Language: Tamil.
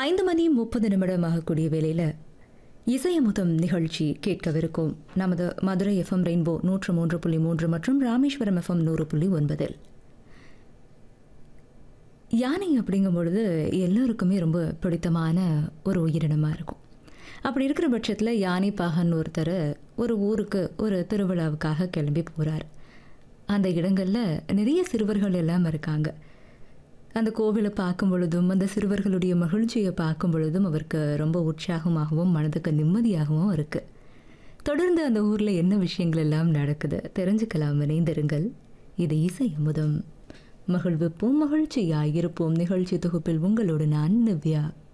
ஐந்து மணி முப்பது நிமிடம் ஆகக்கூடிய வேளையில் இசையமுதம் நிகழ்ச்சி கேட்கவிருக்கும் நமது மதுரை எஃப்எம் ரெயின்போ நூற்று மூன்று புள்ளி மூன்று மற்றும் ராமேஸ்வரம் எஃப்எம் நூறு புள்ளி ஒன்பதில் யானை அப்படிங்கும் பொழுது எல்லோருக்குமே ரொம்ப பிடித்தமான ஒரு உயிரினமாக இருக்கும் அப்படி இருக்கிற பட்சத்தில் யானை பாகன் ஒருத்தர் ஒரு ஊருக்கு ஒரு திருவிழாவுக்காக கிளம்பி போகிறார் அந்த இடங்களில் நிறைய சிறுவர்கள் எல்லாம் இருக்காங்க அந்த கோவிலை பார்க்கும் பொழுதும் அந்த சிறுவர்களுடைய மகிழ்ச்சியை பார்க்கும் பொழுதும் அவருக்கு ரொம்ப உற்சாகமாகவும் மனதுக்கு நிம்மதியாகவும் இருக்குது தொடர்ந்து அந்த ஊரில் என்ன விஷயங்கள் எல்லாம் நடக்குது தெரிஞ்சுக்கலாம் இணைந்திருங்கள் இது இசை அமுதம் மகிழ்விப்போம் மகிழ்ச்சியாய் இருப்போம் நிகழ்ச்சி தொகுப்பில் உங்களோடு நான் நிவ்யா